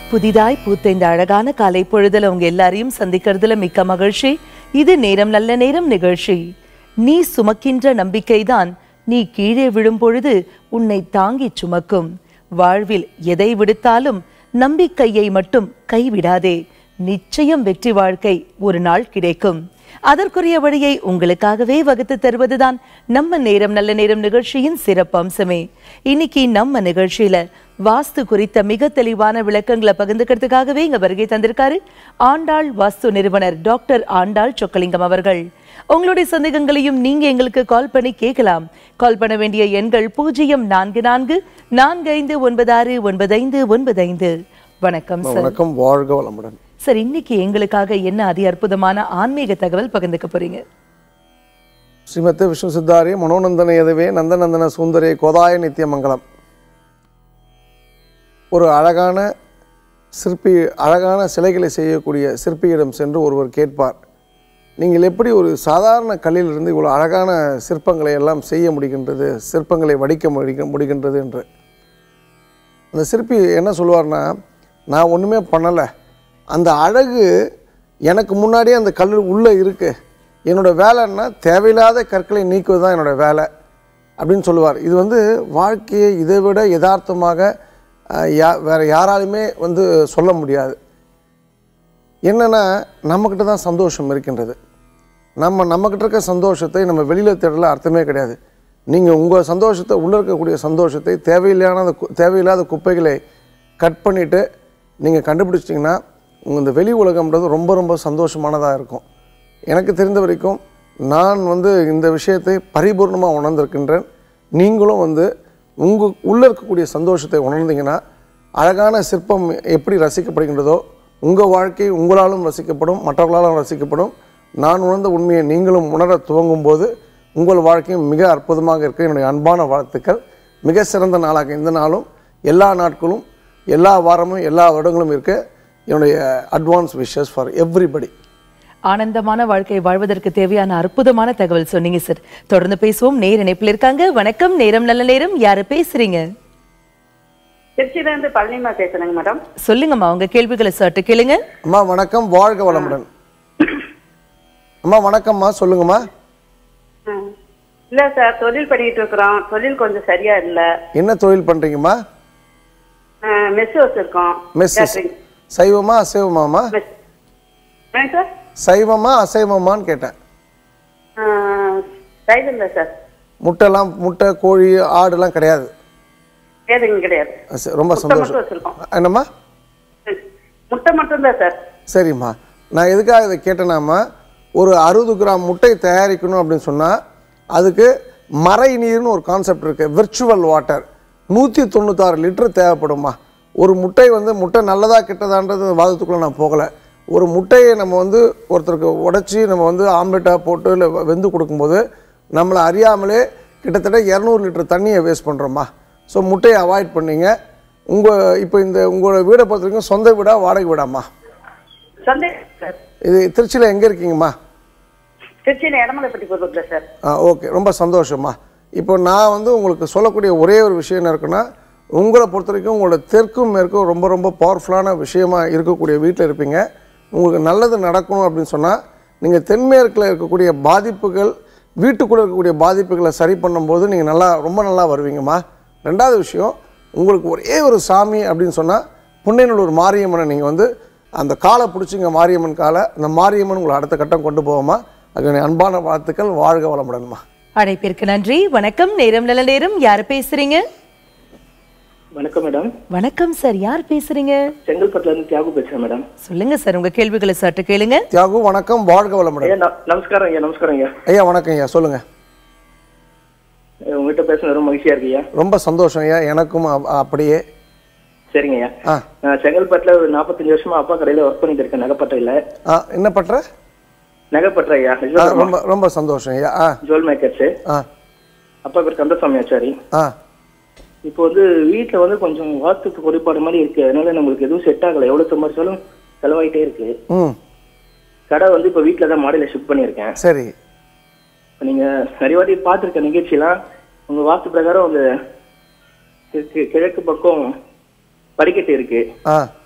புதிதாய் பூத்த இந்த அழகான காலை பொழுதுல உங்க எல்லாரையும் சந்திக்கிறதுல மிக்க மகிழ்ச்சி இது நேரம் நல்ல நேரம் நிகழ்ச்சி நீ சுமக்கின்ற நம்பிக்கைதான் நீ கீழே விழும் பொழுது உன்னை தாங்கிச் சுமக்கும் வாழ்வில் எதை விடுத்தாலும் நம்பிக்கையை மட்டும் கைவிடாதே நிச்சயம் வெற்றி வாழ்க்கை ஒரு நாள் கிடைக்கும் அதற்குரிய வழியை உங்களுக்காகவே வகுத்து தருவதுதான் நம்ம நேரம் நல்ல நேரம் நிகழ்ச்சியின் சிறப்பு அம்சமே இன்னைக்கு நம்ம நிகழ்ச்சியில வாஸ்து குறித்த மிக தெளிவான விளக்கங்களை பகிர்ந்துக்கிறதுக்காகவே இங்க வருகை தந்திருக்காரு ஆண்டாள் வாஸ்து நிறுவனர் டாக்டர் ஆண்டாள் சொக்கலிங்கம் அவர்கள் உங்களுடைய சந்தேகங்களையும் நீங்க எங்களுக்கு கால் பண்ணி கேட்கலாம் கால் பண்ண வேண்டிய எண்கள் பூஜ்ஜியம் நான்கு நான்கு நான்கு ஐந்து ஒன்பது ஆறு ஒன்பது ஐந்து ஒன்பது ஐந்து வணக்கம் சார் வணக்கம் வாழ்க வளமுடன் சார் இன்னைக்கு எங்களுக்காக என்ன அதி அற்புதமான ஆன்மீக தகவல் பகிர்ந்துக்க போறீங்க ஸ்ரீமத்தே விஷ்ணு சித்தாரி மனோநந்தன எதவே நந்தநந்தன சுந்தரே கோதாய நித்தியமங்கலம் ஒரு அழகான சிற்பி அழகான சிலைகளை செய்யக்கூடிய சிற்பியிடம் சென்று ஒருவர் கேட்பார் நீங்கள் எப்படி ஒரு சாதாரண கல்லிலிருந்து இவ்வளோ அழகான சிற்பங்களை எல்லாம் செய்ய முடிகின்றது சிற்பங்களை வடிக்க முடிக முடிகின்றது என்று அந்த சிற்பி என்ன சொல்லுவார்னா நான் ஒன்றுமே பண்ணலை அந்த அழகு எனக்கு முன்னாடியே அந்த கல் உள்ளே இருக்கு என்னோட வேலைன்னா தேவையில்லாத கற்களை நீக்குவது தான் என்னோட வேலை அப்படின்னு சொல்லுவார் இது வந்து வாழ்க்கையை இதை விட யதார்த்தமாக அஹ், யா வேறு யாராலுமே வந்து சொல்ல முடியாது என்னென்னா நம்மக்கிட்ட தான் சந்தோஷம் இருக்கின்றது நம்ம நம்மக்கிட்ட இருக்க சந்தோஷத்தை நம்ம வெளியில் தேடல அர்த்தமே கிடையாது நீங்கள் உங்கள் சந்தோஷத்தை உள்ளே இருக்கக்கூடிய சந்தோஷத்தை தேவையில்லாத கு- தேவையில்லாத குப்பைகளை கட் பண்ணிவிட்டு நீங்கள் கண்டுபிடிச்சிட்டிங்கன்னா உங்கள் இந்த வெளி உலகம்ன்றது ரொம்ப ரொம்ப சந்தோஷமானதாக இருக்கும் எனக்கு தெரிந்த வரைக்கும் நான் வந்து இந்த விஷயத்தை பரிபூர்ணமாக உணர்ந்திருக்கின்றேன் நீங்களும் வந்து உங்கள் உள்ளே இருக்கக்கூடிய சந்தோஷத்தை உணர்ந்தீங்கன்னா அழகான சிற்பம் எப்படி ரசிக்கப்படுகின்றதோ உங்கள் வாழ்க்கை உங்களாலும் ரசிக்கப்படும் மற்றவர்களாலும் ரசிக்கப்படும் நான் உணர்ந்த உண்மையை நீங்களும் உணர துவங்கும் போது உங்கள் வாழ்க்கையும் மிக அற்புதமாக இருக்க என்னுடைய அன்பான வாழ்த்துக்கள் மிக சிறந்த நாளாக இந்த நாளும் எல்லா நாட்களும் எல்லா வாரமும் எல்லா வருடங்களும் இருக்க என்னுடைய அட்வான்ஸ் விஷஸ் ஃபார் எவ்ரிபடி ஆனந்தமான வாழ்க்கை வாழ்வதற்கு தேவையான அற்புதமான தகவல் சொன்னீங்க சார் தொடர்ந்து பேசுவோம் நேர் இணைப்பில் இருக்காங்க வணக்கம் நேரம் நல்ல நேரம் யாரு பேசுறீங்க திருச்சியில இருந்து பழனிமா பேசுறேங்க மேடம் சொல்லுங்கம்மா உங்க கேள்விகளை சற்று கேளுங்க அம்மா வணக்கம் வாழ்க வளமுடன் அம்மா வணக்கம்மா சொல்லுங்கம்மா ஆ. இல்ல சார் தொழில் பண்ணிட்டு இருக்கிறோம் தொழில் கொஞ்சம் சரியா இல்ல என்ன தொழில் பண்ணுறீங்கம்மா மெஸ் வச்சிருக்கோம் மெஸ் catering. சைவமா அசைவமாம்மா மெஸ் என்னங்க சார் சைவமா அசைவமான்னு கேட்டேன் சைடு இல்ல சார் முட்டைலாம் முட்டை கோழி ஆடுலாம் கிடையாது எதுவும் கிடையாது சரி, ரொம்ப முட்டை சந்தோஷம் மட்டும் வச்சிருக்கோம் என்னம்மா ம். முட்டை மட்டும் தான் சார் சரிம்மா நான் எதுக்காக இதை கேட்டேனாம்மா ஒரு அறுபது கிராம் முட்டை தயாரிக்கணும் அப்படின்னு சொன்னால் அதுக்கு மறை நீர்னு ஒரு கான்செப்ட் இருக்குது விர்ச்சுவல் வாட்டர் நூற்றி தொண்ணூத்தாறு லிட்டர் தேவைப்படுமா ஒரு முட்டை வந்து முட்டை நல்லதா கெட்டதான்றது வாதத்துக்குள்ளே நான் போகலை ஒரு முட்டையை நம்ம வந்து ஒருத்தருக்கு உடைச்சி நம்ம வந்து ஆம்லெட்டாக போட்டு இல்லை வெந்து கொடுக்கும்போது நம்மளை அறியாமலே கிட்டத்தட்ட இரநூறு லிட்டர் தண்ணியை வேஸ்ட் பண்ணுறோம்மா ஸோ முட்டையை அவாய்ட் பண்ணீங்க உங்கள் இப்போ இந்த உங்களோட வீடை பொறுத்த வரைக்கும் சொந்த வீடா வாடகை வீடாம்மா சந்தேகம் சார் இது திருச்சியில் எங்கே இருக்கீங்கம்மா திருச்சியில இடமலைப்பட்டி பொறுப்புல சார் ஆ ஓகே ரொம்ப சந்தோஷம்மா இப்போ நான் வந்து உங்களுக்கு சொல்லக்கூடிய ஒரே ஒரு விஷயம் என்ன இருக்குன்னா உங்களை பொறுத்த வரைக்கும் உங்களோட தெற்கும் மேற்கும் ரொம்ப ரொம்ப பவர்ஃபுல்லான விஷயமா இருக்கக்கூடிய வீட்டில் இருப்பீங்க உங்களுக்கு நல்லது நடக்கணும் அப்படின்னு சொன்னால் நீங்கள் தென்மேற்கில் இருக்கக்கூடிய பாதிப்புகள் வீட்டுக்குள்ளே இருக்கக்கூடிய பாதிப்புகளை சரி பண்ணும்போது நீங்கள் நல்லா ரொம்ப நல்லா வருவீங்கம்மா ரெண்டாவது விஷயம் உங்களுக்கு ஒரே ஒரு சாமி அப்படின்னு சொன்னால் புன்னைநல்லூர் மாரியம்மனை நீங்கள் வந்து அந்த காலை பிடிச்சிங்க மாரியம்மன் காலை அந்த மாரியம்மன் உங்களை அடுத்த கட்டம் கொண்டு போவோமா அது என் அன்பான வாழ்த்துக்கள் வாழ்க வளமுடன்மா அழைப்பிற்கு நன்றி வணக்கம் நேரம் நல்ல நேரம் யாரு பேசுறீங்க வணக்கம் மேடம் வணக்கம் சார் யார் பேசுறீங்க செங்கல்பட்டுல இருந்து தியாகு பேசுறேன் மேடம் சொல்லுங்க சார் உங்க கேள்விகளை சற்று கேளுங்க தியாகு வணக்கம் வாழ்க வளமுடன் ஐயா ந- நமஸ்காரம் ஐயா நமஸ்காரம் ஐயா ஐயா வணக்கம் ஐயா சொல்லுங்க அஹ் உங்ககிட்ட பேசுன ரொம்ப மகிழ்ச்சியா இருக்கு ஐயா ரொம்ப சந்தோஷம் ஐயா எனக்கும் அ- அப்படியே சரிங்க ஐயா ஆ நான் செங்கல்பட்டுல ஒரு நாற்பத்தஞ்சு வருஷமா அப்பா கடையில ஒர்க் பண்ணிட்டு இருக்கேன் நகைப்பட்டையில ஆ என்ன பண்ற நகைப்பட்டை ஐயா ஆ, ரொம்ப ரொம்ப சந்தோஷம் ஐயா ஆ ஜுவல் மேக்கர்ஸ் ஆ அப்பா பேர் கந்தசாமி ஆச்சாரி ஆ இப்போ வந்து வீட்டுல வந்து கொஞ்சம் வாஸ்துக்கு குறைபாடு மாதிரி இருக்கு அதனால நம்மளுக்கு எதுவும் செட் ஆகல எவ்வளவு சம்பாதிச்சாலும் செலவாயிட்டே இருக்கு ம் கடை வந்து இப்போ வீட்டில் தான் மாடியில் ஷிஃப்ட் பண்ணியிருக்கேன் சரி இப்போ நீங்கள் நிறைய வாட்டி பார்த்துருக்க நிகழ்ச்சியெல்லாம் உங்கள் வாஸ்து பிரகாரம் அந்த கி- கி- கிழக்கு பக்கம் படிக்கட்டு இருக்கு ஆ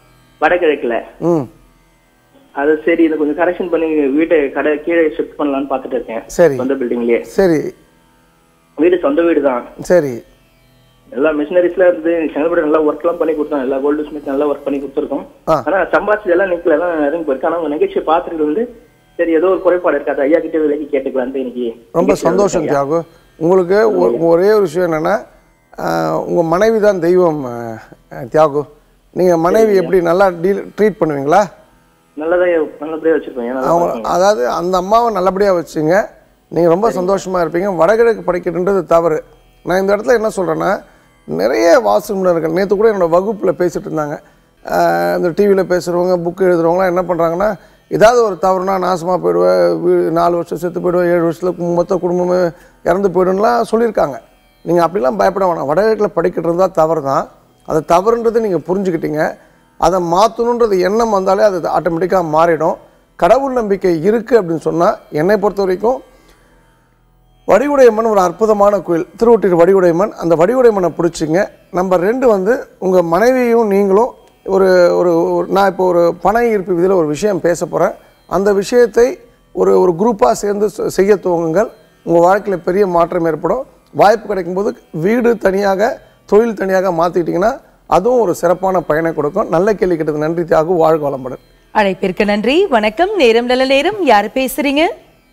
வடகிழக்குல ம் அது சரி இதை கொஞ்சம் கரெக்ஷன் பண்ணி வீட்டை கடை கீழே ஷிஃப்ட் பண்ணலாம்னு பார்த்துட்டு இருக்கேன் சரி சொந்த பில்டிங்லயே சரி வீடு சொந்த வீடு தான் சரி எல்லா மிஷினரிஸ்ல இருந்து செங்கல்பட்டு நல்லா ஒர்க் எல்லாம் பண்ணி கொடுத்தோம் எல்லா கோல்டு ஸ்மித் நல்லா ஒர்க் பண்ணி கொடுத்துருக்கோம் ஆ. ஆனா சம்பாதிச்சது எல்லாம் நிக்கல எல்லாம் இறங்கி போயிருக்கு ஆனா உங்க நிகழ்ச்சியை பார்த்துட்டு வந்து சரி ஏதோ ஒரு குறைபாடு இருக்காது ஐயா கிட்ட விலைக்கு கேட்டுக்கலான்ட்டு இன்னைக்கு ரொம்ப நிகழ்ச்சி சந்தோஷம் வந்திருக்கேன். தியாகு உங்களுக்கு ஒ- ஒரே ஒரு விஷயம் என்னென்னா உங்கள் மனைவி தான் தெய்வம் ஆஹ், ஆஹ், தியாகு நீங்கள் மனைவி எப்படி நல்லா டீல் ட்ரீட் பண்ணுவீங்களா நல்லதா நல்லபடியா வச்சிருப்பேன் ஏன்னா அவங்க அதாவது அந்த அம்மாவை நல்லபடியாக வச்சுங்க நீங்கள் ரொம்ப சந்தோஷமாக இருப்பீங்க வடகிழக்கு படிக்கட்டுன்றது தவறு நான் இந்த இடத்துல என்ன சொல்கிறேன்னா நிறைய வாசு நிபுணர்கள் நேற்று கூட என்னோட வகுப்பில் பேசிட்டு இருந்தாங்க ஆஹ் இந்த டிவியில் பேசுகிறவங்க புக்கு எழுதுறவங்களாம் என்ன பண்ணுறாங்கன்னா ஏதாவது ஒரு தவறுனா நாசமாக போயிடுவேன் வீ- நாலு வருஷம் செத்து போயிடுவேன் ஏழு வருஷத்தில் மொத்த குடும்பமே இறந்து போயிடும்லாம் சொல்லியிருக்காங்க நீங்கள் அப்படிலாம் பயப்பட வேணாம் வடகிழக்கில் படிக்கிறது தான் தவறு தான் அது தவறுன்றது நீங்கள் புரிஞ்சுக்கிட்டீங்க அதை மாற்றணுன்றது எண்ணம் வந்தாலே அது ஆட்டோமேட்டிக்காக மாறிடும் கடவுள் நம்பிக்கை இருக்குது அப்படின்னு சொன்னால் என்னை பொறுத்த வரைக்கும் வடிவுடையம்மன் ஒரு அற்புதமான கோயில் திருவொட்டியூர் வடிவுடையம்மன் அந்த வடிவுடையம்மனை பிடிச்சிங்க நம்பர் ரெண்டு வந்து உங்கள் மனைவியும் நீங்களும் ஒரு ஒரு ஒரு- நான் இப்போ ஒரு பண ஈர்ப்பு விதியில் ஒரு விஷயம் பேச போகிறேன் அந்த விஷயத்தை ஒரு ஒரு குரூப்பாக சேர்ந்து செ- செய்ய துவங்குங்கள் உங்கள் வாழ்க்கையில் பெரிய மாற்றம் ஏற்படும் வாய்ப்பு கிடைக்கும்போது வீடு தனியாக தொழில் தனியாக மாற்றிக்கிட்டிங்கன்னா அதுவும் ஒரு சிறப்பான பயனை கொடுக்கும் நல்ல கேள்வி கேட்டது நன்றி தியாகு வாழ்க வளமுடன் அழைப்பிற்கு நன்றி வணக்கம் நேரம் நல்ல நேரம் யார் பேசுறீங்க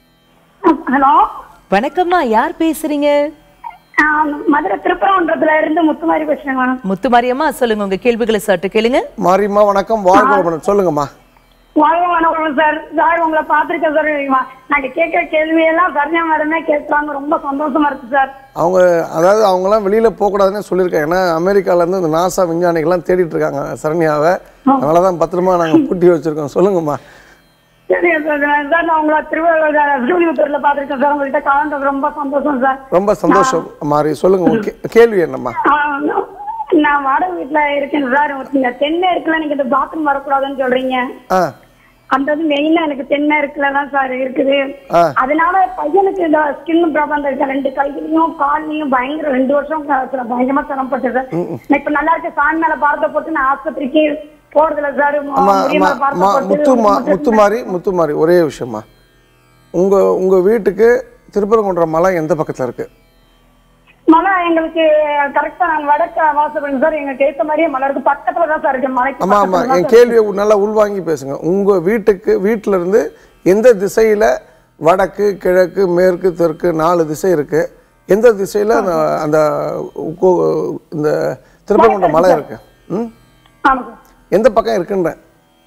ஹலோ வணக்கம்மா யார் பேசுறீங்க நான் மதுரை திருப்பரங்குன்றத்துல இருந்து முத்துமாரி பேசுறேன் மேடம் முத்துமாரியம்மா சொல்லுங்க உங்க கேள்விகளை சற்று கேளுங்க மாரியம்மா வணக்கம் வாழ்க வளமுடன் சொல்லுங்கம்மா வாழ்க வணக்கம் சார் சார் உங்களை பார்த்திருக்கேன் சார் நாங்க கேட்கிற கேள்வியெல்லாம் சரண்யா மேடமே கேட்கறாங்க ரொம்ப சந்தோஷமா இருக்கு சார் அவங்க அதாவது அவங்கெல்லாம் வெளியில் போகக்கூடாதுன்னு சொல்லியிருக்காங்க ஏன்னா அமெரிக்காலேருந்து இந்த நாசா விஞ்ஞானிகள்லாம் தேடிட்டு இருக்காங்க சரண்யாவை அதனால தான் பத்திரமா நாங்கள் பூட்டி வச்சுருக்கோம் சொல்லுங்கம்மா சரிங்க சார் சார் நான் உங்களை திருவள்ளுவர் ஸ்ரீவிபுத்தூர்ல பார்த்திருக்கேன் சார் உங்கள்கிட்ட கலந்தது ரொம்ப சந்தோஷம் சார் ரொம்ப சந்தோஷம் மாறி சொல்லுங்க உங்க கே- கேள்வி என்னம்மா ஆ, நான் வாடகை வீட்டுல இருக்கேன் சார் இந்த தென்னை இருக்குல்ல நீங்க இந்த பாத்ரூம் வரக்கூடாதுன்னு சொல்றீங்க ஆ அந்த இது மெயினா எனக்கு தென்னை இருக்குல்ல தான் சார் இருக்குது ஆ. அதனால பையனுக்கு இந்த ஸ்கின் ப்ராப்ளம் இருக்கு ரெண்டு கையிலயும் கால்லையும் பயங்கர ரெண்டு வருஷம் க- சில பயங்கரமா சிரமப்பட்டு சார் நான் இப்ப நல்லா இருக்க சாமி மேல பாரத்தை போட்டு நான் ஆஸ்பத்திரிக்கு போறதில்ல சார் அம்மா அம்மா அம்மா முத்துமா முத்துமாரி முத்துமாரி ஒரே விஷயம்மா உங்கள் உங்கள் வீட்டுக்கு திருப்பரங்குன்ற மலை எந்த பக்கத்தில் இருக்குது மலை எங்களுக்கு கரெக்டா நாங்க வடக்க வாசப்படும் சார் எங்களுக்கு ஏத்த மாதிரியே மலை இருக்கு பக்கத்துல தான் சார் இருக்கு மலைக்கு ஆமாம் ஆமாம் பக்கத்துல என் தான் கேள்வியை நல்லா உள்வாங்கி பேசுங்க உங்கள் வீட்டுக்கு வீட்டில் இருந்து எந்த திசையில் வடக்கு கிழக்கு மேற்கு தெற்கு நாலு திசை இருக்குது எந்த திசையில் அந்த அந்த கோ- இந்த திருப்பரங்குன்ற மலை இருக்கு ம் ஆமா சார் எந்த பக்கம் இருக்குன்றேன்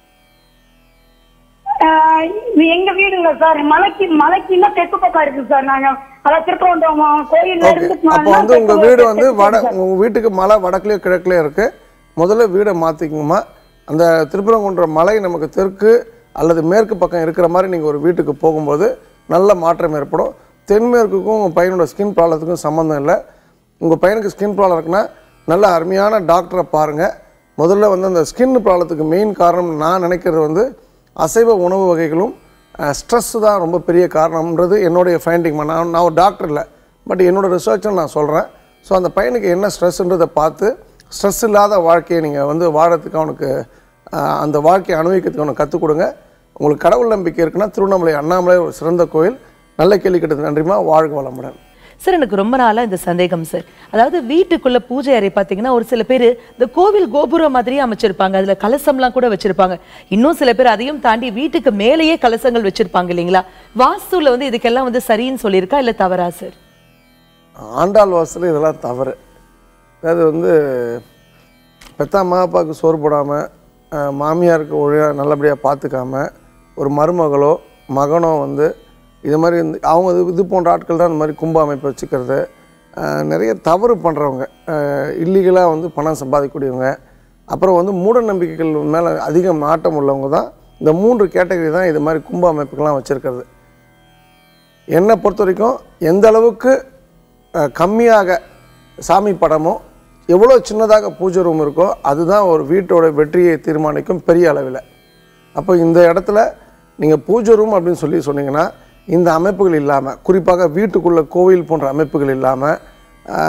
ஆஹ் இது எங்க வீடுங்க சார் மலைக்கு மலைக்கு இன்னும் தெற்கு பக்கம் இருக்கு சார் நாங்க அதாவது திருப்பவந்தம் கோயில்ல ஓகே இருந்து அப்போ வந்து உங்கள் வீடு வந்து வட உங்கள் வீட்டுக்கு மலை வடக்குலேயோ கிழக்குலேயோ இருக்குது முதல்ல வீடை மாற்றிக்குங்கம்மா அந்த திருப்பரங்குன்ற மலை நமக்கு தெற்கு அல்லது மேற்கு பக்கம் இருக்கிற மாதிரி நீங்கள் ஒரு வீட்டுக்கு போகும்போது நல்ல மாற்றம் ஏற்படும் தென்மேற்குக்கும் உங்கள் பையனோட ஸ்கின் ப்ராப்ளத்துக்கும் சம்மந்தம் இல்லை உங்கள் பையனுக்கு ஸ்கின் ப்ராப்ளம் இருக்குன்னா நல்ல அருமையான டாக்டரை பாருங்கள் முதல்ல வந்து அந்த ஸ்கின் ப்ராப்ளத்துக்கு மெயின் காரணம் நான் நினைக்கிறது வந்து அசைவ உணவு வகைகளும் ஸ்ட்ரெஸ் தான் ரொம்ப பெரிய காரணம்ன்றது என்னுடைய ஃபைண்டிங் நான் நான் ஒரு டாக்டர் இல்லை பட் என்னோட ரிசர்ச்சில் நான் சொல்கிறேன் ஸோ அந்த பையனுக்கு என்ன ஸ்ட்ரெஸ்ன்றதை பார்த்து ஸ்ட்ரெஸ் இல்லாத வாழ்க்கையை நீங்கள் வந்து வாழறதுக்கு அவனுக்கு அஹ், அந்த வாழ்க்கையை அனுபவிக்கிறதுக்கு அவனுக்கு கற்றுக் கொடுங்க உங்களுக்கு கடவுள் நம்பிக்கை இருக்குன்னா திருவண்ணாமலை அண்ணாமலை ஒரு சிறந்த கோயில் நல்ல கேள்வி கேட்டது நன்றிமா வாழ்க வளமுடன் சார் எனக்கு ரொம்ப நாளா இந்த சந்தேகம் சார் அதாவது வீட்டுக்குள்ள பூஜை அறை பார்த்தீங்கன்னா ஒரு சில பேர் இந்த கோவில் கோபுரம் மாதிரியே அமைச்சிருப்பாங்க அதுல கலசம்லாம் கூட வச்சிருப்பாங்க இன்னும் சில பேர் அதையும் தாண்டி வீட்டுக்கு மேலேயே கலசங்கள் வச்சிருப்பாங்க இல்லைங்களா வாஸ்துல வந்து இதுக்கெல்லாம் வந்து சரின்னு சொல்லியிருக்கா இல்ல தவறா சார் ஆண்டாள் வாசல் இதெல்லாம் தவறு அதாவது வந்து பெத்தா அம்மா அப்பாவுக்கு சோறு போடாமல் மாமியாருக்கு ஒழுங்காக நல்லபடியாக பார்த்துக்காம ஒரு மருமகளோ மகனோ வந்து இது மாதிரி இந்த அவங்க இது இது போன்ற ஆட்கள் தான் இந்த மாதிரி கும்ப அமைப்பு வச்சுக்கிறது அஹ், நிறைய தவறு பண்ணுறவங்க இல்லீகலாக வந்து பணம் சம்பாதிக்கக்கூடியவங்க அப்புறம் வந்து மூட நம்பிக்கைகள் மேலே அதிக நாட்டம் உள்ளவங்க தான் இந்த மூன்று கேட்டகரி தான் இது மாதிரி கும்ப அமைப்புகள்லாம் வச்சுருக்கிறது என்னை பொறுத்த வரைக்கும் எந்த அளவுக்கு அஹ், கம்மியாக சாமி படமோ எவ்வளோ சின்னதாக பூஜை ரூம் இருக்கோ அதுதான் ஒரு வீட்டோட வெற்றியை தீர்மானிக்கும் பெரிய அளவில் அப்போ இந்த இடத்துல நீங்கள் பூஜை ரூம் அப்படின்னு சொல்லி சொன்னீங்கன்னா இந்த அமைப்புகள் இல்லாமல் குறிப்பாக வீட்டுக்குள்ள கோவில் போன்ற அமைப்புகள் இல்லாமல்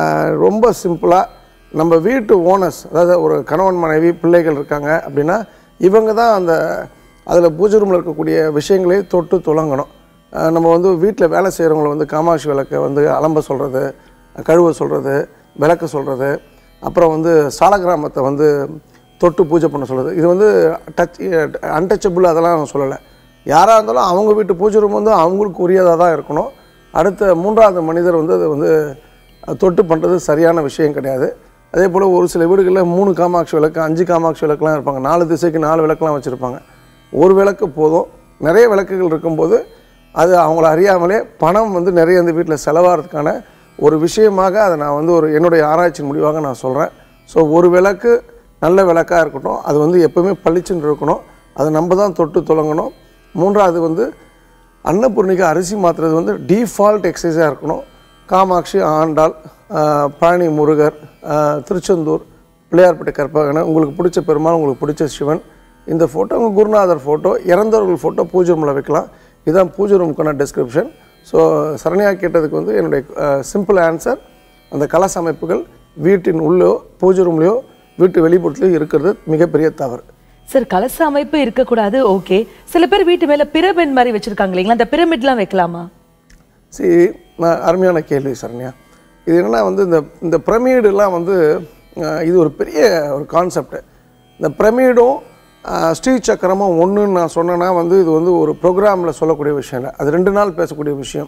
ரொம்ப சிம்பிளாக நம்ம வீட்டு ஓனர்ஸ் அதாவது ஒரு கணவன் மனைவி பிள்ளைகள் இருக்காங்க அப்படின்னா இவங்க தான் அந்த அதில் பூஜை ரூமில் இருக்கக்கூடிய விஷயங்களே தொட்டு துலங்கணும் அஹ் நம்ம வந்து வீட்டில் வேலை செய்கிறவங்கள வந்து காமாட்சி விளக்கை வந்து அலம்ப சொல்கிறது கழுவ சொல்கிறது விளக்க சொல்கிறது அப்புறம் வந்து சாலக்கிராமத்தை வந்து தொட்டு பூஜை பண்ண சொல்கிறது இது வந்து டச் அன்டச்சபிள் அதெல்லாம் நான் சொல்லலை யாராக இருந்தாலும் அவங்க வீட்டு பூஜை ரூம் வந்து அவங்களுக்கு உரியதாக தான் இருக்கணும் அடுத்த மூன்றாவது மனிதர் வந்து அதை வந்து தொட்டு பண்ணுறது சரியான விஷயம் கிடையாது அதே போல் ஒரு சில வீடுகளில் மூணு காமாட்சி விளக்கு அஞ்சு காமாட்சி விளக்குலாம் இருப்பாங்க நாலு திசைக்கு நாலு விளக்குலாம் வச்சுருப்பாங்க ஒரு விளக்கு போதும் நிறைய விளக்குகள் இருக்கும்போது அது அவங்கள அறியாமலே பணம் வந்து நிறைய இந்த வீட்டில் செலவாகிறதுக்கான ஒரு விஷயமாக அதை நான் வந்து ஒரு என்னுடைய ஆராய்ச்சியின் முடிவாக நான் சொல்கிறேன் ஸோ ஒரு விளக்கு நல்ல விளக்காக இருக்கட்டும் அது வந்து எப்போவுமே பளிச்சுன்னு இருக்கணும் அதை நம்ம தான் தொட்டு துலங்கணும் மூன்றாவது வந்து அன்னபூர்ணிக்கு அரிசி மாற்றுறது வந்து டீஃபால்ட் எக்ஸசைஸாக இருக்கணும் காமாட்சி ஆண்டாள் ஆஹ் பழனி முருகர் ஆஹ் திருச்செந்தூர் பிள்ளையார்பட்டி கற்பகனை உங்களுக்கு பிடிச்ச பெருமாள் உங்களுக்கு பிடிச்ச சிவன் இந்த ஃபோட்டோ உங்கள் குருநாதர் ஃபோட்டோ இறந்தவர்கள் ஃபோட்டோ பூஜை ரூமில் வைக்கலாம் இதுதான் பூஜை ரூமுக்கான டிஸ்கிரிப்ஷன் ஸோ சரணியா கேட்டதுக்கு வந்து என்னுடைய சிம்பிள் ஆன்சர் அந்த கலச அமைப்புகள் வீட்டின் உள்ளோ பூஜை ரூம்லேயோ வீட்டு வெளிப்புறத்துலையோ இருக்கிறது மிகப்பெரிய தவறு சார் கலச அமைப்பு இருக்கக்கூடாது ஓகே சில பேர் வீட்டு மேல பிரமிட் மாதிரி வச்சிருக்காங்க இல்லைங்களா அந்த பிரமிட்லாம் வைக்கலாமா சி நான் அருமையான கேள்வி சரண்யா இது என்னன்னா வந்து இந்த இந்த பிரமிடுலாம் வந்து அஹ், இது ஒரு பெரிய ஒரு கான்செப்ட் இந்த பிரமிடும் ஸ்ரீ சக்கரமும் ஒன்றுன்னு நான் சொன்னேன்னா வந்து இது வந்து ஒரு ப்ரோக்ராமில் சொல்லக்கூடிய விஷயம் இல்லை அது ரெண்டு நாள் பேசக்கூடிய விஷயம்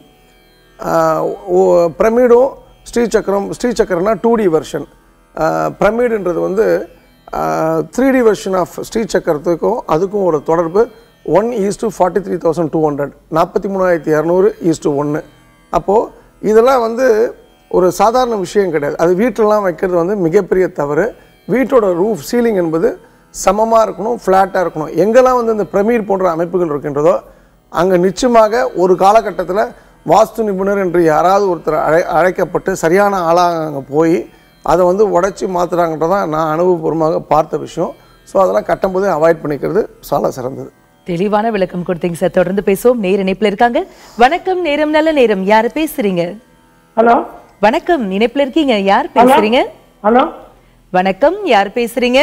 பிரமிடும் ஸ்ரீ சக்கரம் ஸ்ரீ சக்கரம்னா டூ டி வெர்ஷன் பிரமிடுன்றது வந்து three D version of Sri சக்கரத்துக்கும் அதுக்கும் ஒரு தொடர்பு one is to forty three thousand two hundred நாற்பத்தி மூணாயிரத்தி இரநூறு ஈஸ் டு ஒன்று அப்போது இதெல்லாம் வந்து ஒரு சாதாரண விஷயம் கிடையாது அது வீட்டிலலாம் வைக்கிறது வந்து மிகப்பெரிய தவறு வீட்டோட ரூஃப் சீலிங் என்பது சமமாக இருக்கணும் ஃப்ளாட்டாக இருக்கணும் எங்கெல்லாம் வந்து இந்த பிரமிட் போன்ற அமைப்புகள் இருக்கின்றதோ அங்கே நிச்சயமாக ஒரு காலகட்டத்தில் வாஸ்து நிபுணர் என்று யாராவது ஒருத்தர் அழை அழைக்கப்பட்டு சரியான ஆளாக அங்கே போய் அதை வந்து உடைச்சி மாற்றுறாங்கன்றதான் நான் அனுபவபூர்வமாக பார்த்த விஷயம் ஸோ அதெல்லாம் கட்டும்போதே அவாய்ட் பண்ணிக்கிறது சால சிறந்தது தெளிவான விளக்கம் கொடுத்தீங்க சார் தொடர்ந்து பேசுவோம் நேர இணைப்புல இருக்காங்க வணக்கம் நேரம் நல்ல நேரம் யாரு பேசுறீங்க ஹலோ வணக்கம் இணைப்புல இருக்கீங்க யார் பேசுறீங்க ஹலோ வணக்கம் யார் பேசுறீங்க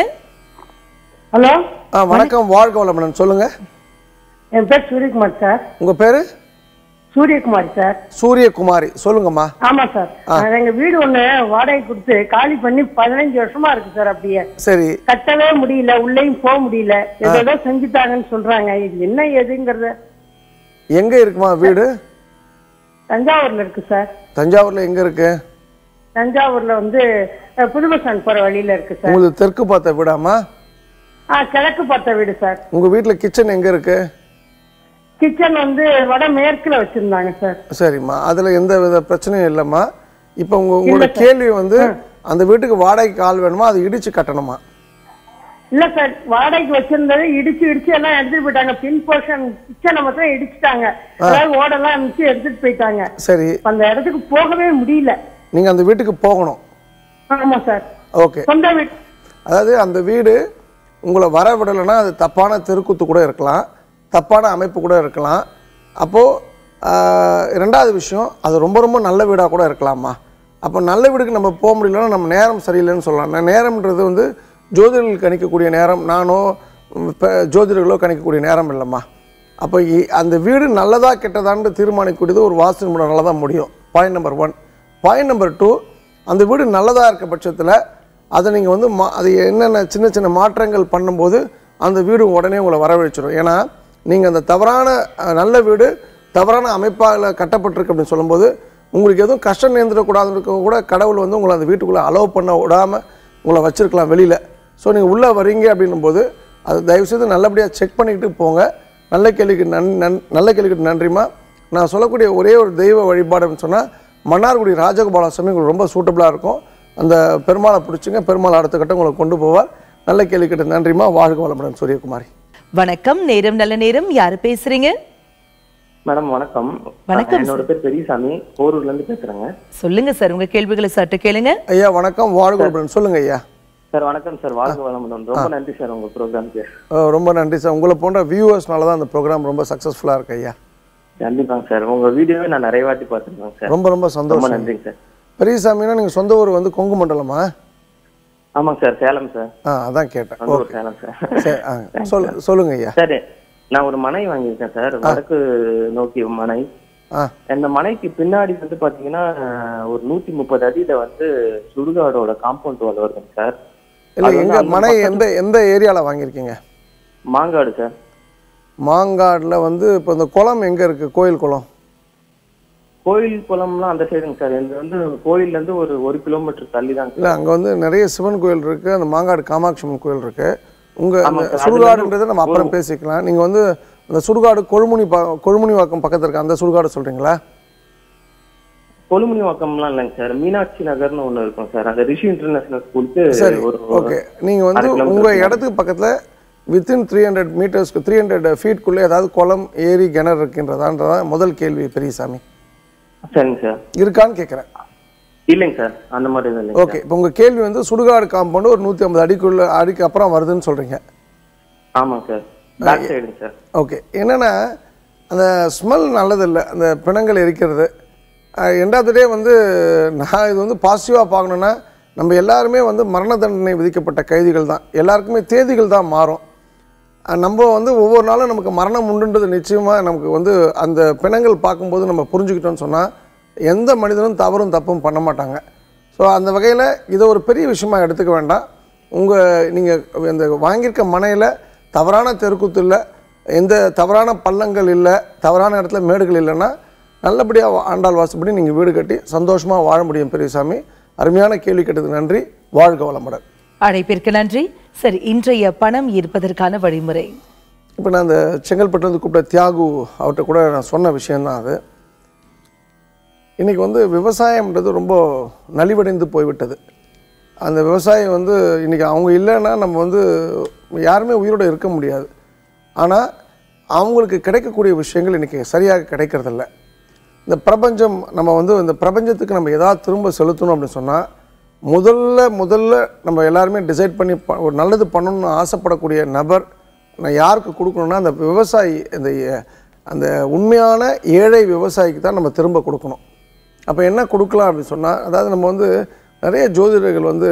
ஹலோ ஆ வணக்கம் வாழ்க வளமுடன் சொல்லுங்கள் என் பேர் சூரியகுமார் சார் உங்கள் பேர் சூரியகுமார் சார் சூரியகுமாரி சொல்லுங்கம்மா ஆமா சார் நான் எங்க வீடு ஒண்ணு வாடகை கொடுத்து காலி பண்ணி பதினஞ்சு வருஷமா இருக்கு சார் அப்படியே சரி கட்டவே முடியல உள்ளேயும் போக முடியல ஏதோ செஞ்சுட்டாங்கன்னு சொல்றாங்க இது என்ன ஏதுங்கிறத எங்கே இருக்குமா வீடு தஞ்சாவூர்ல இருக்கு சார் தஞ்சாவூரில் எங்கே இருக்கு தஞ்சாவூர்ல வந்து அஹ், புது பஸ் ஸ்டாண்ட் போற வழியில இருக்கு சார் உங்களுக்கு தெற்கு பார்த்த வீடாமா ஆ கிழக்கு பார்த்த வீடு சார் உங்கள் வீட்டில் கிச்சன் எங்கே இருக்கு கிச்சன் வந்து வட மேற்குல வச்சிருந்தாங்க சார் சரிம்மா அதில் எந்த வித பிரச்சனையும் இல்லைம்மா இப்போ உங்கள் உங்களோட கேள்வி வந்து அந்த வீட்டுக்கு வாடகைக்கு ஆள் வேணுமா அது இடிச்சு கட்டணுமா இல்ல சார் வாடகைக்கு வச்சிருந்தது இடிச்சு இடிச்சு எல்லாம் எடுத்துட்டு போயிட்டாங்க பின் போர்ஷன் கிச்சனை மட்டும் இடிச்சுட்டாங்க அதாவது ஓடெல்லாம் இருந்துச்சு எடுத்துட்டு போயிட்டாங்க சரி அந்த இடத்துக்கு போகவே முடியல நீங்கள் அந்த வீட்டுக்கு போகணும் ஆமா சார் ஓகே சொந்த வீடு அதாவது அந்த வீடு உங்களை வர விடலைன்னா அது தப்பான தெருக்கூத்து கூட இருக்கலாம் தப்பான அமைப்பு கூட இருக்கலாம் அப்போது ரெண்டாவது விஷயம் அது ரொம்ப ரொம்ப நல்ல வீடாக கூட இருக்கலாமா அப்போ நல்ல வீடுக்கு நம்ம போக முடியலன்னா நம்ம நேரம் சரியில்லைன்னு சொல்லலாம் நான் நேரம்ன்றது வந்து ஜோதிடர்கள் கணிக்கக்கூடிய நேரம் நானோ இப்போ ஜோதிடர்களோ கணிக்கக்கூடிய நேரம் இல்லைம்மா அப்போ இ- அந்த வீடு நல்லதா கெட்டதான்னு தீர்மானிக்கக்கூடியது ஒரு வாஸ்து நிபுணரால தான் முடியும் point number one point number two அந்த வீடு நல்லதாக இருக்க பட்சத்தில் அதை நீங்கள் வந்து மா அது என்னென்ன சின்ன சின்ன மாற்றங்கள் பண்ணும்போது அந்த வீடு உடனே உங்களை வரவழைச்சிடும் ஏன்னா நீங்கள் அந்த தவறான அஹ், நல்ல வீடு தவறான அமைப்பால் கட்டப்பட்டிருக்கு அப்படின்னு சொல்லும்போது உங்களுக்கு எதுவும் கஷ்டம் நேர்ந்துடக்கூடாதுன்னு கூட கடவுள் வந்து உங்களை அந்த வீட்டுக்குள்ளே அலோவ் பண்ண விடாமல் உங்களை வச்சிருக்கலாம் வெளியில் ஸோ நீங்கள் உள்ளே வரீங்க அப்படின்னும்போது அது தயவுசெய்து நல்லபடியாக செக் பண்ணிக்கிட்டு போங்க நல்ல கேள்விக்கு நன் நன் நல்ல கேள்விக்கு நன்றிம்மா நான் சொல்லக்கூடிய ஒரே ஒரு தெய்வ வழிபாடுன்னு சொன்னால் மன்னார்குடி ராஜகோபால சுவாமி உங்களுக்கு ரொம்ப சூட்டபுளாக இருக்கும் அந்த பெருமாளை பிடிச்சிங்க பெருமாள் அடுத்த கட்டம் உங்களை கொண்டு போவார் நல்ல கேள்விக்கிட்ட நன்றிம்மா வாழ்க வளமுடன் சூரியகுமாரி வணக்கம் நேரம் நல்ல நேரம் யாரு பேசுறீங்க மேடம் வணக்கம் வணக்கம் என்னோட பேர் பெரியசாமி போரூர்ல இருந்து பேசுறேங்க சொல்லுங்க சார் உங்க கேள்விகளை சற்று கேளுங்க ஐயா வணக்கம் வாழ்க வளமுடன் சொல்லுங்க ஐயா சார் வணக்கம் சார் வாழ்க வளமுடன் ரொம்ப நன்றி சார் உங்க ப்ரோக்ராம்க்கு அஹ் ரொம்ப நன்றி சார் உங்களை போன்ற வியூவர்ஸ்னால தான் அந்த ப்ரோக்ராம் ரொம்ப சக்ஸஸ்ஃபுல்லாக இருக்கு ஐயா கண்டிப்பாங்க சார் உங்க வீடியோவை நான் நிறைய வாட்டி பார்த்துருக்கேன் சார் ரொம்ப ரொம்ப ரொம்ப சந்தோஷம் நன்றிங்க சார் பெரியசாமினா நீங்கள் சொந்த ஊர் வந்து கொங்கு மண்டலமா ஆமாங்க சார் சேலம் சார் ஆ அதான் கேட்டேன் வந்தூர் ஓகே சேலம் சார் சரி ஆ சொல் சொல்லுங்க ஐயா சரி நான் ஒரு மனை வாங்கியிருக்கேன் சார் வடக்கு நோக்கி மனை ஆ அந்த மனைக்கு பின்னாடி வந்து பாத்தீங்கன்னா ஒரு நூத்தி முப்பது அடியில வந்து சுடுகாடோட காம்பவுண்ட் வால் வருதுங்க சார் இல்லை அது வந்து எங்க அந்த மனை பக்கத்து- எந்த எந்த ஏரியாவில் வாங்கியிருக்கீங்க மாங்காடு சார் மாங்காடில் வந்து இப்போ இந்த குளம் எங்கே இருக்குது கோயில் குளம் கோயில் குளம்லாம் அந்த சைடுங்க சார் இது வந்து கோயில்ல இருந்து ஒரு ஒரு கிலோமீட்டர் தள்ளி தாங்க இல்லை அங்கே வந்து நிறைய சிவன் கோயில் இருக்குது அந்த மாங்காடு காமாட்சி அம்மன் கோயில் இருக்குது உங்கள் அந்த ஆமாம் சார். அது சுடுகாடுன்றதை நம்ம வந்து அப்புறம் பேசிக்கலாம் நீங்கள் வந்து அந்த சுடுகாடு கொழுமுனி பா கொழுமுனி வாக்கம் பக்கத்தில் இருக்க அந்த சுடுகாடு சொல்கிறீங்களா கொலுமணி வாக்கம்லாம் இல்லைங்க சார் மீனாட்சி நகர்னு ஒண்ணு இருக்கும் சார் அந்த ரிஷி இன்டர்நேஷனல் ஸ்கூலுக்கு சரி ஒரு ஓகே நீங்கள் வந்து அரை கிலோமீட்டர் உங்கள் இருக்கும். இடத்துக்கு பக்கத்தில் வித்தின் த்ரீ ஹண்ட்ரட் மீட்டர்ஸ்க்கு த்ரீ ஹண்ட்ரட் ஃபீட்குள்ளே ஏதாவது குளம் ஏரி கிணறு இருக்கின்றதான்றதான் முதல் கேள்வி பெரியசாமி சரிங்க சார் இருக்கான்னு கேட்குறேன் இல்லைங்க சார் அந்த மாதிரி எதுவும் இல்லைங்க ஓகே இப்போ உங்கள் கேள்வி வந்து சுடுகாடு காம்பவுண்டு ஒரு நூற்றி ஐம்பது அடிக்குள்ள அடிக்கு அப்புறம் வருதுன்னு சொல்கிறீங்க சார். ஆமாங்க சார் பேக் சைடுங்க சார் ஓகே என்னென்னா அந்த ஸ்மெல் நல்லதில்லை அந்த பிணங்கள் எரிக்கிறது ரெண்டாவது டே வந்து நான் இது வந்து பாசிட்டிவாக பார்க்கணுன்னா நம்ம எல்லாருமே வந்து மரண தண்டனை விதிக்கப்பட்ட கைதிகள் தான் எல்லாருக்குமே தேதிகள் தான் மாறும் அஹ் நம்ம வந்து ஒவ்வொரு நாளும் நமக்கு மரணம் உண்டுன்றது நிச்சயமாக நமக்கு வந்து அந்த பிணங்கள் பார்க்கும்போது நம்ம புரிஞ்சுக்கிட்டோம்னு சொன்னால் எந்த மனிதனும் தவறும் தப்பும் பண்ண மாட்டாங்க ஸோ அந்த வகையில் இதை ஒரு பெரிய விஷயமா எடுத்துக்க வேண்டாம் உங்கள் நீங்கள் இந்த வாங்கியிருக்க மனையில் தவறான தெருக்கூத்து இல்லை எந்த தவறான பள்ளங்கள் இல்லை தவறான இடத்துல மேடுகள் இல்லைன்னா நல்லபடியாக ஆண்டாள் வாசப்படி நீங்கள் வீடு கட்டி சந்தோஷமாக வாழ முடியும் பெரியசாமி அருமையான கேள்வி கேட்டதுக்கு நன்றி வாழ்க வளமுடன் அழைப்பிற்கு நன்றி சரி இன்றைய பணம் ஈர்ப்பதற்கான வழிமுறை இப்போ நான் அந்த செங்கல்பட்டுலேருந்து கூப்பிட்ட தியாகு அவர்கிட்ட கூட நான் சொன்ன விஷயந்தான் அது இன்றைக்கி வந்து விவசாயம்ன்றது ரொம்ப நலிவடைந்து போய்விட்டது அந்த விவசாயம் வந்து இன்றைக்கி அவங்க இல்லைன்னா நம்ம வந்து யாருமே உயிரோடு இருக்க முடியாது ஆனால் அவங்களுக்கு கிடைக்கக்கூடிய விஷயங்கள் இன்றைக்கி சரியாக கிடைக்கிறதில்ல இந்த பிரபஞ்சம் நம்ம வந்து இந்த பிரபஞ்சத்துக்கு நம்ம எதாவது திரும்ப செலுத்தணும் அப்படின்னு சொன்னால் முதல்ல முதல்ல நம்ம எல்லாருமே டிசைட் பண்ணி ப- ஒரு நல்லது பண்ணணும்னு ஆசைப்படக்கூடிய நபர் நான் யாருக்கு கொடுக்கணும்னா அந்த விவசாயி அந்த எ- அந்த உண்மையான ஏழை விவசாயிக்கு தான் நம்ம திரும்ப கொடுக்கணும் அப்போ என்ன கொடுக்கலாம் அப்படின்னு சொன்னால் அதாவது நம்ம வந்து நிறைய ஜோதிடர்கள் வந்து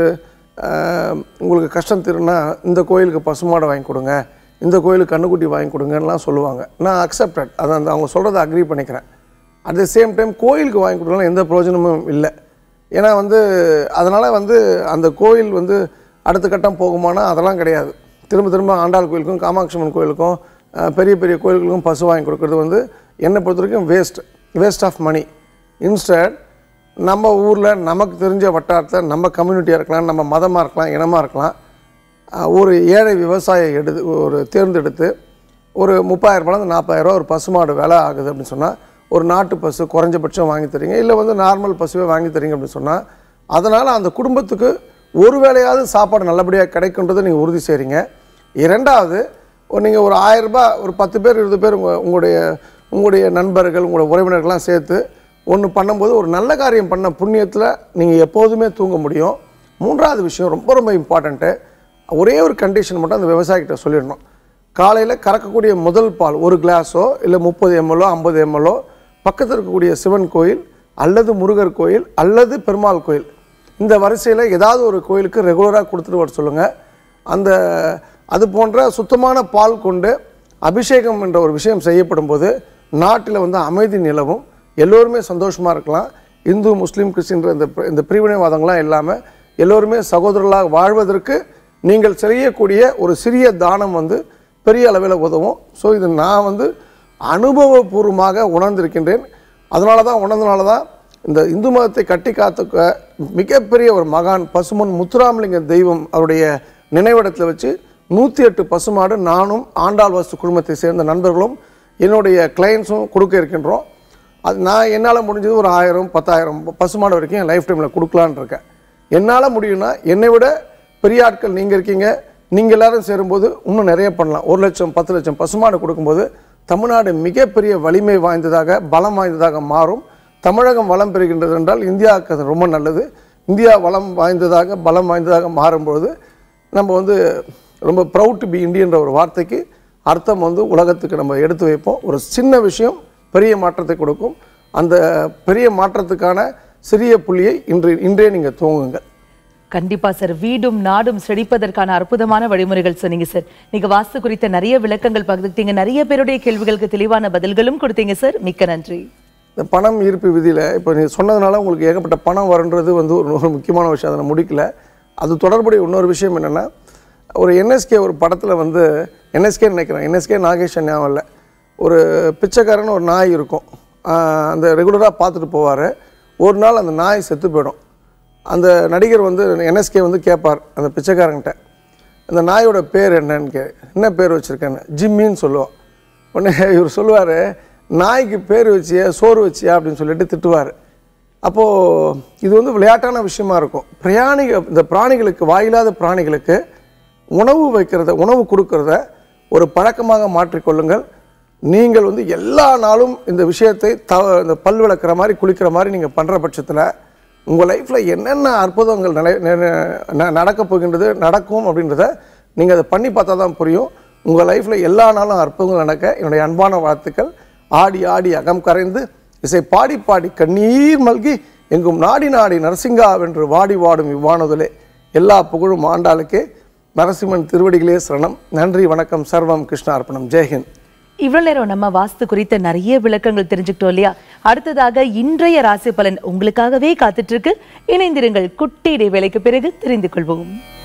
ஆஹ், உங்களுக்கு கஷ்டம் தீருனா இந்த கோயிலுக்கு பசுமாடை வாங்கி கொடுங்க இந்த கோயிலுக்கு கண்ணுக்குட்டி வாங்கி கொடுங்கலாம் சொல்லுவாங்க நான் அக்செப்டட் அதை அந்த அவங்க சொல்கிறத அக்ரி பண்ணிக்கிறேன் அட் த சேம் டைம் கோயிலுக்கு வாங்கி கொடுக்கலாம் எந்த பிரயோஜனமும் இல்லை ஏன்னா வந்து அதனால் வந்து அந்த கோயில் வந்து அடுத்த கட்டம் போகுமானா அதெல்லாம் கிடையாது திரும்ப திரும்ப ஆண்டாள் கோயிலுக்கும் காமாட்சி அம்மன் கோயிலுக்கும் அஹ், பெரிய பெரிய கோயிலுக்கும் பசு வாங்கி கொடுக்கறது வந்து என்னை பொறுத்த வரைக்கும் waste waste of money instead நம்ம ஊரில் நமக்கு தெரிஞ்ச வட்டாரத்தில் நம்ம கம்யூனிட்டியாக இருக்கலாம் நம்ம மதமாக இருக்கலாம் இனமாக இருக்கலாம் அஹ், ஒரு ஏழை விவசாயி எடுத்து ஒரு தேர்ந்தெடுத்து ஒரு முப்பதாயிரரூபாலேருந்து நாற்பதாயிரரூவா ஒரு பசுமாடு விலை ஆகுது அப்படின்னு சொன்னால் ஒரு நாட்டு பசு குறைஞ்சபட்சம் வாங்கி தரீங்க இல்லை வந்து நார்மல் பசுவே வாங்கி தரீங்க அப்படின்னு சொன்னால் அதனால் அந்த குடும்பத்துக்கு ஒரு வேளையாவது சாப்பாடு நல்லபடியாக கிடைக்குன்றதை நீங்கள் உறுதி செய்கிறீங்க இரண்டாவது நீங்கள் ஒரு ஆயிரம் ரூபாய் ஒரு பத்து பேர் இருபது பேர் உங்கள் உங்களுடைய உங்களுடைய நண்பர்கள் உங்களுடைய உறவினர்கள்லாம் சேர்த்து ஒன்று பண்ணும்போது ஒரு நல்ல காரியம் பண்ண புண்ணியத்தில் நீங்கள் எப்போதுமே தூங்க முடியும் மூன்றாவது விஷயம் ரொம்ப ரொம்ப இம்பார்ட்டண்ட்டு ஒரே ஒரு கண்டிஷன் மட்டும் அந்த விவசாயிகிட்ட சொல்லிடணும் காலையில் கறக்கக்கூடிய முதல் பால் ஒரு கிளாஸோ இல்லை முப்பது எம்எல்ஓ ஐம்பது எம்எல்ஓ பக்கத்தில் இருக்கக்கூடிய சிவன் கோயில் அல்லது முருகர் கோயில் அல்லது பெருமாள் கோயில் இந்த வரிசையில் ஏதாவது ஒரு கோயிலுக்கு ரெகுலராக கொடுத்துட்டு வர சொல்லுங்கள் அந்த அது போன்ற சுத்தமான பால் கொண்டு அபிஷேகம் என்ற ஒரு விஷயம் செய்யப்படும் போது நாட்டில் வந்து அமைதி நிலவும் எல்லோருமே சந்தோஷமாக இருக்கலாம் இந்து முஸ்லீம் கிறிஸ்டின்ற இந்த பிர- இந்த பிரிவினைவாதங்கள்லாம் இல்லாமல் எல்லோருமே சகோதரர்களாக வாழ்வதற்கு நீங்கள் செய்யக்கூடிய ஒரு சிறிய தானம் வந்து பெரிய அளவில் உதவும் ஸோ இது நான் வந்து அனுபவபூர்வமாக உணர்ந்திருக்கின்றேன் அதனால தான் உணர்ந்தனால தான் இந்த இந்து மதத்தை கட்டி காத்துக்க மிகப்பெரிய ஒரு மகான் பசுமன் முத்துராமலிங்க தெய்வம் அவருடைய நினைவிடத்தில் வச்சு நூற்றி எட்டு பசுமாடு நானும் ஆண்டாள் வாஸ்து குழுமத்தை சேர்ந்த நண்பர்களும் என்னுடைய கிளைண்ட்ஸும் கொடுக்க இருக்கின்றோம் அது நான் என்னால் முடிஞ்சது ஒரு ஆயிரம் பத்தாயிரம் ப- பசுமாடு வரைக்கும் என் லைஃப் டைமில் கொடுக்கலான்னு இருக்கேன் என்னால் முடியும்னா என்னை விட பெரிய ஆட்கள் நீங்கள் இருக்கீங்க நீங்கள் எல்லாரும் சேரும்போது இன்னும் நிறைய பண்ணலாம் ஒரு லட்சம் பத்து லட்சம் பசுமாடு கொடுக்கும்போது தமிழ்நாடு மிகப்பெரிய வலிமை வாய்ந்ததாக பலம் வாய்ந்ததாக மாறும் தமிழகம் வளம் பெறுகின்றது என்றால் இந்தியாவுக்கு அது ரொம்ப நல்லது இந்தியா வளம் வாய்ந்ததாக பலம் வாய்ந்ததாக மாறும்பொழுது நம்ம வந்து ரொம்ப ப்ரவுட் டு பி இந்தியன்ற ஒரு வார்த்தைக்கு அர்த்தம் வந்து உலகத்துக்கு நம்ம எடுத்து வைப்போம் ஒரு சின்ன விஷயம் பெரிய மாற்றத்தை கொடுக்கும் அந்த பெரிய மாற்றத்துக்கான சிறிய புள்ளியை இன்று இன்றே நீங்கள் துவங்குங்கள் கண்டிப்பா சார் வீடும் நாடும் செழிப்பதற்கான அற்புதமான வழிமுறைகள் சொன்னீங்க சார் நீங்க வாஸ்து குறித்த நிறைய விளக்கங்கள் பகிர்ந்துட்டீங்க நிறைய பேருடைய கேள்விகளுக்கு தெளிவான பதில்களும் கொடுத்தீங்க சார் மிக்க நன்றி இந்த பணம் ஈர்ப்பு விதியில் இப்போ நீ சொன்னதுனால உங்களுக்கு ஏகப்பட்ட பணம் வருன்றது வந்து ஒரு ஒரு முக்கியமான விஷயம் அதை நான் முடிக்கல அது தொடர்புடைய இன்னொரு விஷயம் என்னென்னா ஒரு என்எஸ்கே ஒரு படத்தில் வந்து என்எஸ்கே நினைக்கிறேன் என்எஸ்கே நாகேஷ் ஞாபகம் இல்லை ஒரு பிச்சைக்காரன்னு ஒரு நாய் இருக்கும் ஆஹ் அந்த ரெகுலராக பார்த்துட்டு போவார் ஒரு நாள் அந்த நாய் செத்து போயிடும் அந்த நடிகர் வந்து என்எஸ்கே வந்து கேட்பார் அந்த பிச்சைக்காரங்கிட்ட அந்த நாயோட பேர் என்னன்னு கே என்ன பேர் வச்சுருக்கேன்னு ஜிம்மின்னு சொல்லுவோம் உடனே இவர் சொல்லுவார் நாய்க்கு பேர் வச்சியா சோறு வச்சியா அப்படின்னு சொல்லிட்டு திட்டுவார் அப்போது இது வந்து விளையாட்டான விஷயமா இருக்கும் பிரயாணிகள் இந்த பிராணிகளுக்கு வாயில்லாத பிராணிகளுக்கு உணவு வைக்கிறத உணவு கொடுக்கறத ஒரு பழக்கமாக மாற்றிக்கொள்ளுங்கள் நீங்கள் வந்து எல்லா நாளும் இந்த விஷயத்தை த இந்த பல் விளக்குற மாதிரி குளிக்கிற மாதிரி நீங்கள் பண்ணுற பட்சத்தில் உங்கள் லைஃப்பில் என்னென்ன அற்புதங்கள் நிலை ந- நடக்க போகின்றது நடக்கும் அப்படின்றத நீங்கள் அதை பண்ணி பார்த்தா தான் புரியும் உங்கள் லைஃப்பில் எல்லா நாளும் அற்புதங்கள் நடக்க என்னுடைய அன்பான வாழ்த்துக்கள் ஆடி ஆடி அகம் கரைந்து இசை பாடி பாடி கண்ணீர் மல்கி எங்கும் நாடி நாடி நரசிங்கா வென்று வாடி வாடும் இவ்வானதுலே எல்லா புகழும் ஆண்டாளுக்கே நரசிம்மன் திருவடிகளே சரணம் நன்றி வணக்கம் சர்வம் கிருஷ்ணார்ப்பணம் ஜெய்ஹிந்த் இவ்வளவு நேரம் நம்ம வாஸ்து குறித்த நிறைய விளக்கங்கள் தெரிஞ்சுக்கிட்டோம் இல்லையா அடுத்ததாக இன்றைய ராசி பலன் உங்களுக்காகவே காத்துட்டு இருக்கு இணைந்திருங்கள் குட்டி இடைவேளைக்கு பிறகு தெரிந்து கொள்வோம்